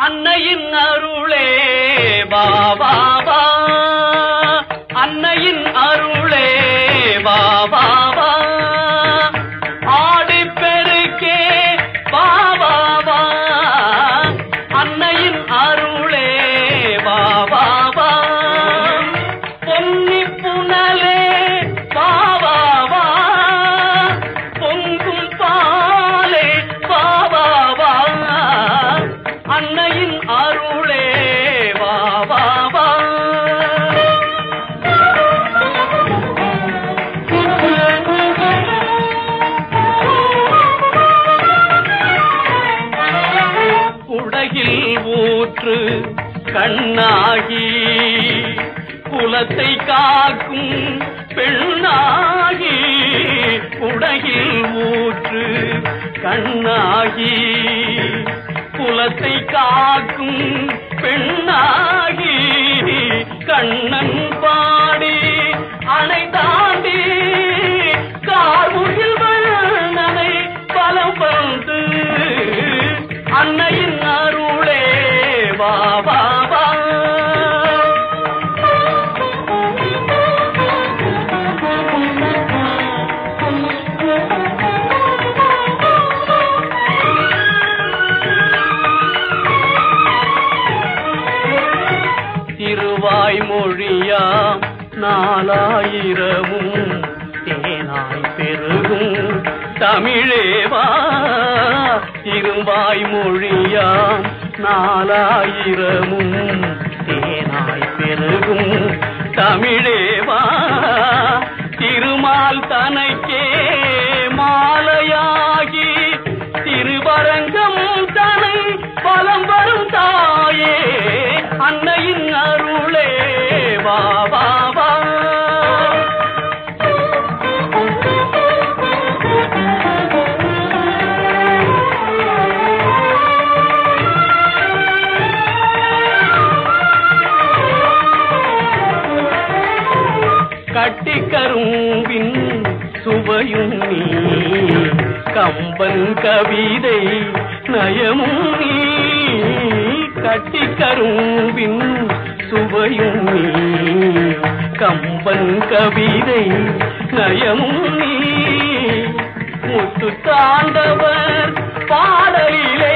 அன்னையின் அருளே பாபா வா அன்னையின் அருளே பாபா வா ஆடி பெருக்கே பாபா வா அன்னையின் அருளே பாபா வா பொன்னி புனலே பாபா வா பொங்கும் பாலே பாபா வா அன்னையின் அருளே பாபா வா உலகில் ஊற்று கண்ணாகி குலத்தை காக்கும் பெண்ணாகி உலகில் ஊற்று கண்ணாகி குலத்தை காக்கும் பெண்ணாகி கண்ணன் பாடி அணை தாண்டி கார்முகில் வண்ணனை பலம் வந்து அன்னையின் அருளே வா வா வா திருவாய் மொழியாம் நாலாயிரமும் தேனாய் பெருகும் தமிழேவா திருவாய் மொழியாம் நாலாயிரமும் தேனாய் பெருகும் தமிழேவா திருமால் தனக்கே மாலையாகி திருவரங்கம் தனை பலம் வரும் தாயே அன்னையின் அருளே வா வா வா கட்டி கரும்பின் சுவையும் நீ கம்பன் கவிதை நயமும் நீ கட்டி கரும்பின் சுவையும் நீ கம்பன் கவிதை நயமும் நீ முத்து தாண்டவர் பாடலிலே